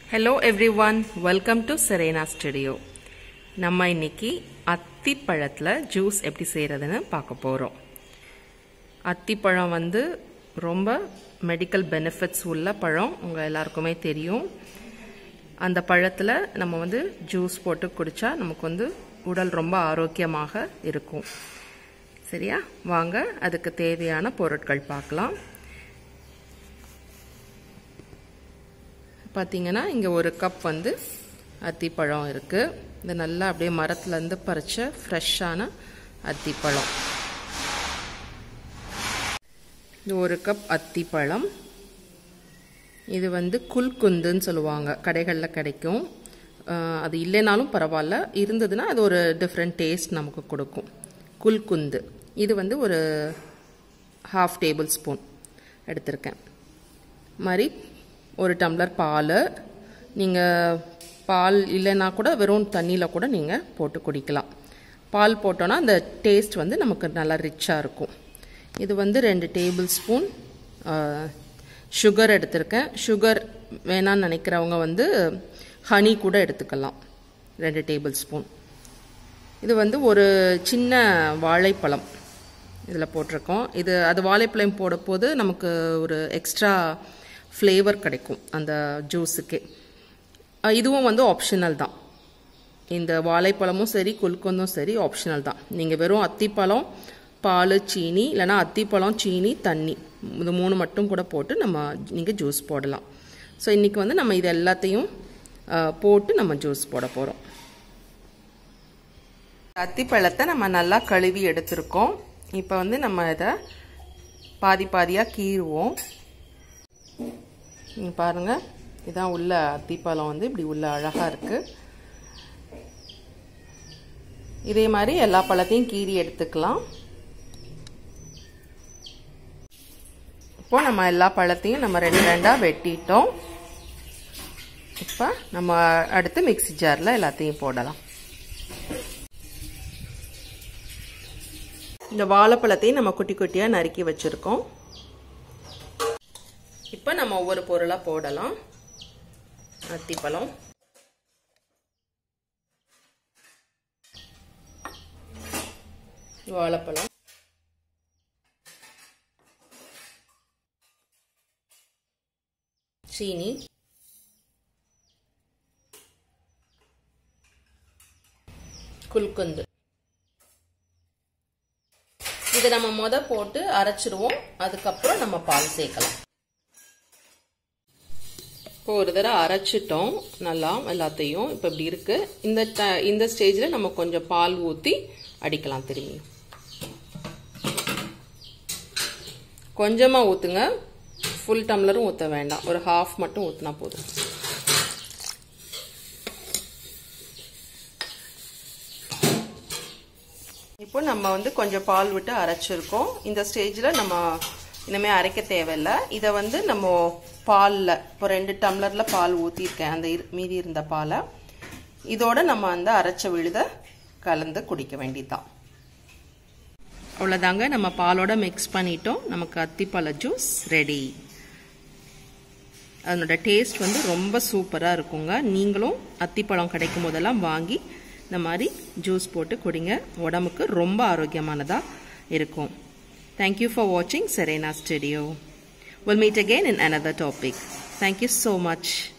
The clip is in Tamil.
hello everyone welcome to Serena studio நம்ம இன்னைக்கு அத்திப்பழத்தில் ஜூஸ் எப்படி செய்கிறதுன்னு பார்க்க போகிறோம் அத்திப்பழம் வந்து ரொம்ப மெடிக்கல் பெனிஃபிட்ஸ் உள்ள பழம் உங்கள் எல்லாருக்குமே தெரியும் அந்த பழத்தில் நம்ம வந்து ஜூஸ் போட்டு குடித்தா நமக்கு வந்து உடல் ரொம்ப ஆரோக்கியமாக இருக்கும் சரியா வாங்க அதுக்கு தேவையான பொருட்கள் பார்க்கலாம் பார்த்தீங்கன்னா இங்கே ஒரு கப் வந்து அத்திப்பழம் இருக்குது இது நல்லா அப்படியே மரத்துலேருந்து பறித்த ஃப்ரெஷ்ஷான அத்திப்பழம் இது ஒரு கப் அத்திப்பழம் இது வந்து குல்குந்துன்னு சொல்லுவாங்க கடைகளில் கிடைக்கும் அது இல்லைனாலும் பரவாயில்ல இருந்ததுன்னா அது ஒரு டிஃப்ரெண்ட் டேஸ்ட் நமக்கு கொடுக்கும் குல்குந்து இது வந்து ஒரு ஹாஃப் டேபிள் ஸ்பூன் எடுத்திருக்கேன் மாதிரி ஒரு டம்ளர் பால் நீங்கள் பால் இல்லைன்னா கூட வெறும் தண்ணியில் கூட நீங்கள் போட்டு குடிக்கலாம் பால் போட்டோன்னா அந்த டேஸ்ட் வந்து நமக்கு நல்லா ரிச்சாக இருக்கும் இது வந்து ரெண்டு டேபிள் ஸ்பூன் சுகர் எடுத்திருக்கேன் சுகர் வேணான்னு நினைக்கிறவங்க வந்து ஹனி கூட எடுத்துக்கலாம் ரெண்டு டேபிள் ஸ்பூன் இது வந்து ஒரு சின்ன வாழைப்பழம் இதில் போட்டிருக்கோம் இது அது வாழைப்பழம் போட போது நமக்கு ஒரு எக்ஸ்ட்ரா ஃப்ளேவர் கிடைக்கும் அந்த ஜூஸுக்கே இதுவும் வந்து ஆப்ஷனல் தான் இந்த வாழைப்பழமும் சரி குல்கந்தும் சரி ஆப்ஷனல் தான் நீங்கள் வெறும் அத்திப்பழம் பால் சீனி இல்லைனா அத்திப்பழம் சீனி தண்ணி இது மூணு மட்டும் கூட போட்டு நம்ம நீங்கள் ஜூஸ் போடலாம் ஸோ இன்றைக்கி வந்து நம்ம இது எல்லாத்தையும் போட்டு நம்ம ஜூஸ் போட போகிறோம் அத்திப்பழத்தை நம்ம நல்லா கழுவி எடுத்திருக்கோம் இப்போ வந்து நம்ம இதை பாதி பாதியாக கீறுவோம் நீங்கள் பாருங்கள் இதான் உள்ள அத்திப்பழம் வந்து இப்படி உள்ள அழகாக இருக்குது இதே மாதிரி எல்லா பழத்தையும் கீறி எடுத்துக்கலாம் இப்போ நம்ம எல்லா பழத்தையும் நம்ம ரெண்டு ரெண்டாக வெட்டிட்டோம் இப்போ நம்ம அடுத்து மிக்சி ஜாரில் எல்லாத்தையும் போடலாம் இந்த வாழைப்பழத்தையும் நம்ம குட்டி குட்டியாக நறுக்கி வச்சுருக்கோம் இப்போ நம்ம ஒவ்வொரு பொருளாக போடலாம் அத்திப்பழம் வாழைப்பழம் சீனி குல்கந்து இதை நம்ம முத போட்டு அரைச்சிருவோம் அதுக்கப்புறம் நம்ம பால் சேர்க்கலாம் இப்போ ஒரு தடவை அரைச்சிட்டோம் நல்லா எல்லாத்தையும் இப்போ இப்படி இருக்கு இந்த இந்த ஸ்டேஜில் நம்ம கொஞ்சம் பால் ஊற்றி அடிக்கலாம் திரும்பி கொஞ்சமாக ஊற்றுங்க ஃபுல் டம்ளரும் ஊற்ற வேண்டாம் ஒரு ஹாஃப் மட்டும் ஊற்றினா போதும் இப்போ நம்ம வந்து கொஞ்சம் பால் விட்டு அரைச்சிருக்கோம் இந்த ஸ்டேஜில் நம்ம இனிமேல் அரைக்க தேவையில்லை இதை வந்து நம்ம பாலில் இப்போ ரெண்டு டம்ளரில் பால் ஊற்றிருக்கேன் அந்த மீதி இருந்த பாலை இதோட நம்ம அந்த அரைச்ச விழுத கலந்து குடிக்க வேண்டியதுதான் அவ்வளோதாங்க நம்ம பாலோட மிக்ஸ் பண்ணிட்டோம் நமக்கு அத்திப்பழ ஜூஸ் ரெடி அதனோட டேஸ்ட் வந்து ரொம்ப சூப்பராக இருக்குங்க நீங்களும் அத்திப்பழம் கிடைக்கும் போதெல்லாம் வாங்கி இந்த மாதிரி ஜூஸ் போட்டு குடிங்க உடம்புக்கு ரொம்ப ஆரோக்கியமானதாக இருக்கும் தேங்க்யூ ஃபார் வாட்சிங் Serena studio will meet again in another topic thank you so much